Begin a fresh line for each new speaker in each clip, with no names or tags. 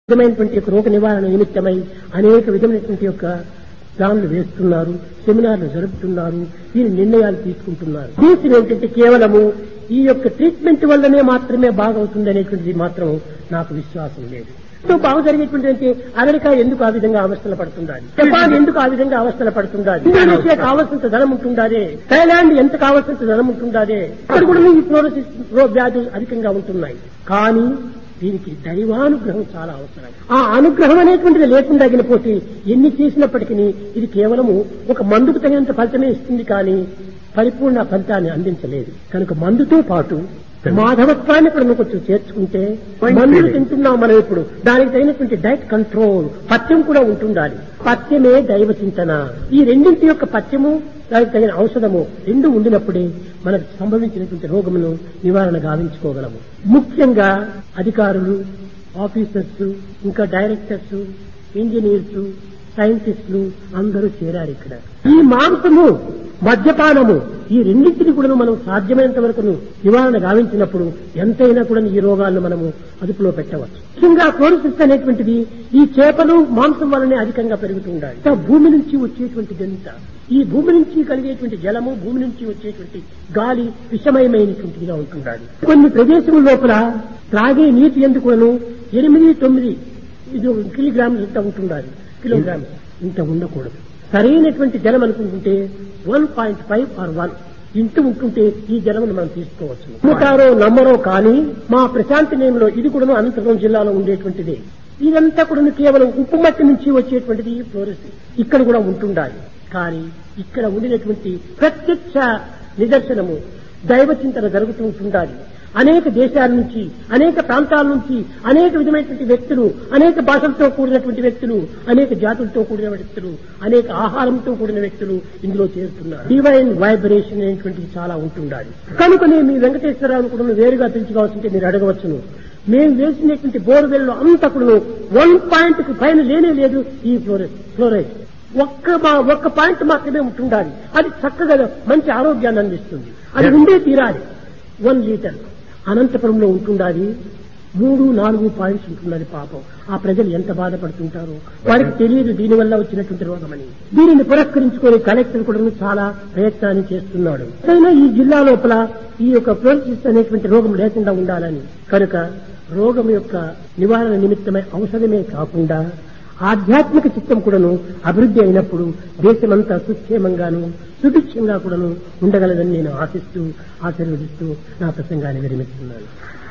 విధమైనటువంటి యొక్క రోగ నివారణ నిమిత్తమై అనేక విధమైనటువంటి యొక్క ప్లాన్లు వేస్తున్నారు సెమినార్లు జరుపుతున్నారు దీని నిర్ణయాలు తీసుకుంటున్నారు ఉద్దేశం ఏంటంటే కేవలము ఈ యొక్క ట్రీట్మెంట్ వల్లనే మాత్రమే బాగవుతుంది అనేటువంటిది మాత్రం నాకు విశ్వాసం లేదు ఎంతో బాగు జరిగేటువంటి అంటే అమెరికా ఎందుకు ఆ విధంగా అవస్థలు పడుతుండాలి జపాన్ ఎందుకు ఆ విధంగా అవస్థలు పడుతుండాలి ఇండోనేషియా కావాల్సినంత ధనం ఉంటుండాదే థైలాండ్ ఎంత కావాల్సినంత ధనం ఉంటుండాదే ఇక్కడ కూడా ఈ ఫ్లోరోసిస్ వ్యాధులు అధికంగా ఉంటున్నాయి కానీ దీనికి దైవానుగ్రహం చాలా అవసరం ఆ అనుగ్రహం అనేటువంటిది లేకుండా పోతే ఎన్ని చేసినప్పటికీ ఇది కేవలము ఒక మందుకు తగినంత ఫలితమే ఇస్తుంది కానీ పరిపూర్ణ ఫలితాన్ని అందించలేదు కనుక మందుతో పాటు మాధవత్వాన్ని కూడా నువ్వు కొంచెం చేర్చుకుంటే మందులు తింటున్నాం మనం ఇప్పుడు దానికి తగినటువంటి డైట్ కంట్రోల్ పథ్యం కూడా ఉంటుండాలి పథ్యమే దైవ చింతన ఈ రెండింటి యొక్క పథ్యము దానికి తగిన ఔషధము రెండు ఉండినప్పుడే మనకు సంభవించినటువంటి రోగమును నివారణ గావించుకోగలము ముఖ్యంగా అధికారులు ఆఫీసర్స్ ఇంకా డైరెక్టర్స్ ఇంజనీర్స్ సైంటిస్టులు అందరూ చేరారు ఇక్కడ ఈ మాంసము మద్యపానము ఈ రెండింటిని కూడా మనం సాధ్యమైనంత వరకు నివారణ గావించినప్పుడు ఎంతైనా కూడా ఈ రోగాలను మనము అదుపులో పెట్టవచ్చు ముఖ్యంగా ఫ్లోరిసిస్ అనేటువంటిది ఈ చేపలు మాంసం వల్లనే అధికంగా పెరుగుతూ ఉండాలి ఇంకా భూమి నుంచి వచ్చేటువంటిది ఎంత ఈ భూమి నుంచి కలిగేటువంటి జలము భూమి నుంచి వచ్చేటువంటి గాలి విషమయమైనటువంటిదిగా ఉంటుండాలి కొన్ని ప్రదేశముల లోపల త్రాగే నీటి ఎందుకును ఎనిమిది తొమ్మిది ఇది కిలోగ్రామ్స్ ఇంత ఉంటుండాలి కిలోగ్రామ్స్ ఇంత ఉండకూడదు సరైనటువంటి జలం అనుకుంటుంటే one point five R one ఇంత ఉంటుంటే ఈ జలమును మనం తీసుకోవచ్చు నమ్ముతారో నమ్మరో కానీ మా ప్రశాంతి నేమిలో ఇది కూడా అనంతపురం జిల్లాలో ఉండేటువంటిదే ఇదంతా కూడా కేవలం ఉప్పు మట్టి నుంచి వచ్చేటువంటిది ఫ్లోరెస్ ఇక్కడ కూడా ఉంటుండాలి కానీ ఇక్కడ ఉండినటువంటి ప్రత్యక్ష నిదర్శనము దైవ చింతన జరుగుతూ ఉంటుండాలి అనేక దేశాల నుంచి అనేక ప్రాంతాల నుంచి అనేక విధమైనటువంటి వ్యక్తులు అనేక భాషలతో కూడినటువంటి వ్యక్తులు అనేక జాతులతో కూడిన వ్యక్తులు అనేక ఆహారంతో కూడిన వ్యక్తులు ఇందులో చేరుతున్నారు డివైన్ వైబ్రేషన్ అనేటువంటిది చాలా ఉంటుండాలి కనుకనే మీ వెంకటేశ్వరరావు కూడా వేరుగా పిలుచుకోవాల్సింటే మీరు అడగవచ్చును మేము వేసినటువంటి బోర్వెల్లో అంతా కూడా వన్ పాయింట్ కి పైన లేనే లేదు ఈ ఫ్లోరైడ్ ఫ్లోరైడ్ ఒక్క మా- ఒక్క పాయింట్ మాత్రమే ఉంటుండాలి అది చక్కగా మంచి ఆరోగ్యాన్ని అందిస్తుంది అది ఉండే తీరాలి వన్ లీటర్ అనంతపురంలో ఉంటుండాలి మూడు నాలుగు పాయింట్స్ ఉంటున్నది పాపం ఆ ప్రజలు ఎంత బాధపడుతుంటారో వారికి తెలియదు దీనివల్ల వచ్చినటువంటి రోగమని దీనిని పురస్కరించుకొని కలెక్టర్ కూడా చాలా ప్రయత్నాన్ని చేస్తున్నాడు అయినా ఈ జిల్లా లోపల ఈ యొక్క ఫ్లోరిసిస్ అనేటువంటి రోగం లేకుండా ఉండాలని కనుక రోగం యొక్క నివారణ నిమిత్తమై ఔషధమే కాకుండా ఆధ్యాత్మిక చిత్తం కూడాను అభివృద్ధి అయినప్పుడు దేశమంతా సుక్షేమంగాను సుభిక్షంగా కూడాను ఉండగలదని నేను ఆశిస్తూ ఆశీర్వదిస్తూ నా ప్రసంగాన్ని విరమిస్తున్నాను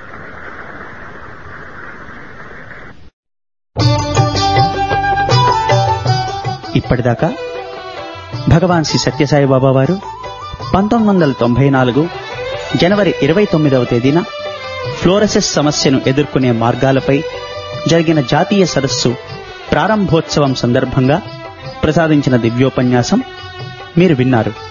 ఇప్పటిదాకా భగవాన్ శ్రీ సత్యసాయి బాబా వారు పంతొమ్మిది వందల తొంభై నాలుగు జనవరి ఇరవై తొమ్మిదవ తేదీన ఫ్లోరసిస్ సమస్యను ఎదుర్కొనే మార్గాలపై జరిగిన జాతీయ సదస్సు ప్రారంభోత్సవం సందర్భంగా ప్రసాదించిన దివ్యోపన్యాసం మీరు విన్నారు